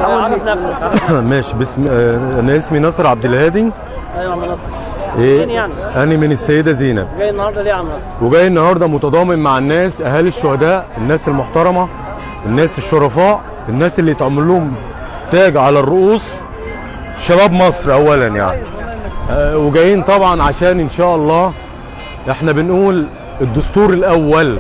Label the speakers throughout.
Speaker 1: عرف نفسك عرف
Speaker 2: ماشي بسم آه، انا اسمي ناصر عبد الهادي
Speaker 1: ايوه يا عم نصر فين
Speaker 2: ايه
Speaker 1: يعني؟
Speaker 2: انا من السيده زينب
Speaker 1: جاي النهارده ليه يا عم نصر؟
Speaker 2: وجاي النهارده متضامن مع الناس اهالي الشهداء الناس المحترمه الناس الشرفاء الناس اللي يتعمل لهم تاج على الرؤوس شباب مصر اولا يعني آه، وجايين طبعا عشان ان شاء الله احنا بنقول الدستور الاول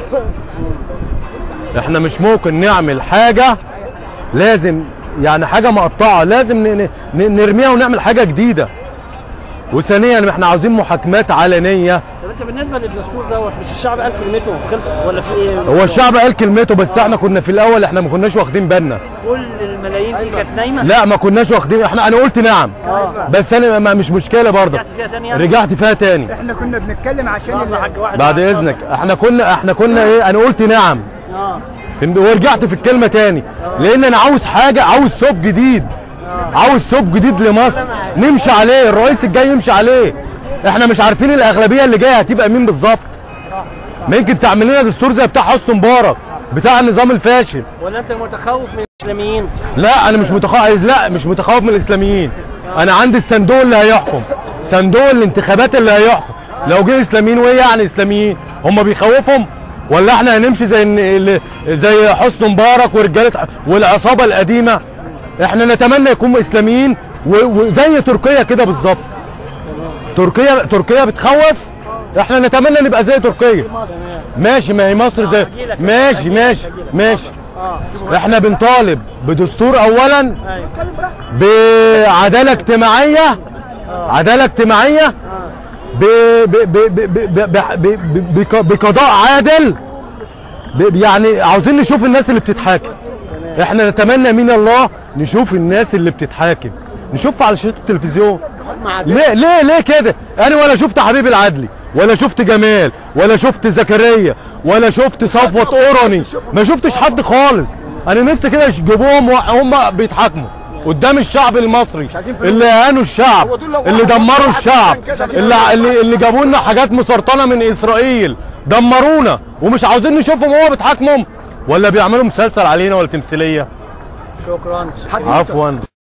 Speaker 2: احنا مش ممكن نعمل حاجه لازم يعني حاجه مقطعه لازم ن- ن- نرميها ونعمل حاجه جديده وثانيا احنا عاوزين محاكمات علنيه
Speaker 1: طب انت بالنسبه للدستور دوت مش الشعب قال كلمته وخلص ولا في ايه؟
Speaker 2: هو الشعب قال كلمته بس احنا كنا في الاول احنا ما كناش واخدين بالنا
Speaker 1: كل الملايين دي كانت نايمه؟
Speaker 2: لا ما كناش واخدين احنا انا قلت نعم
Speaker 1: اه
Speaker 2: بس انا ما مش مشكله برضه
Speaker 1: رجعت فيها تاني يعني؟
Speaker 2: رجعت فيها تاني
Speaker 3: احنا كنا بنتكلم عشان
Speaker 1: لحظه يا حاج واحد
Speaker 2: بعد
Speaker 1: واحد.
Speaker 2: اذنك احنا كنا احنا كنا ايه انا قلت نعم
Speaker 1: اه
Speaker 2: فهمت؟ ورجعت في الكلمه تاني لان انا عاوز حاجه عاوز ثوب جديد عاوز ثوب جديد لمصر نمشي عليه الرئيس الجاي يمشي عليه احنا مش عارفين الاغلبيه اللي جايه هتبقى مين بالظبط ما يمكن تعمل لنا دستور زي بتاع حسني مبارك بتاع النظام الفاشل
Speaker 1: ولا انت متخوف من الاسلاميين؟
Speaker 2: لا انا مش متخوف لا مش متخوف من الاسلاميين انا عندي الصندوق اللي هيحكم صندوق الانتخابات اللي هيحكم لو جه اسلاميين وايه يعني اسلاميين هم بيخوفهم ولا احنا هنمشي زي إن- اللي- زي حسني مبارك ورجاله والعصابه القديمه احنا نتمنى يكون اسلاميين و- وزي تركيا كده بالظبط تركيا تركيا بتخوف احنا نتمنى نبقى زي تركيا ماشي ما هي مصر زي
Speaker 1: هجيلك.
Speaker 2: ماشي
Speaker 1: هجيلك.
Speaker 2: ماشي
Speaker 1: هجيلك.
Speaker 2: ماشي
Speaker 1: اه
Speaker 2: احنا بنطالب بدستور اولا
Speaker 1: ايوه
Speaker 2: بعداله اجتماعيه عداله اجتماعيه ب- ب- ب- ب- ب- ب- ب- بك- بقضاء عادل ب- يعني عاوزين نشوف الناس اللي بتتحاكم احنا نتمنى من الله نشوف الناس اللي بتتحاكم نشوفها على شاشة التلفزيون ليه ليه ليه كده انا ولا شفت حبيب العدلي ولا شفت جمال ولا شفت زكريا ولا شفت صفوت اوراني ما شفتش حد خالص انا نفسي كده يجيبوهم وهم بيتحاكموا قدام الشعب المصري اللي اهانوا الشعب اللي دمروا الشعب اللي اللي, اللي جابوا لنا حاجات مسرطنه من اسرائيل دمرونا ومش عاوزين نشوفهم هو بيتحاكموا ولا بيعملوا مسلسل علينا ولا تمثيليه
Speaker 1: شكرا
Speaker 2: عفوا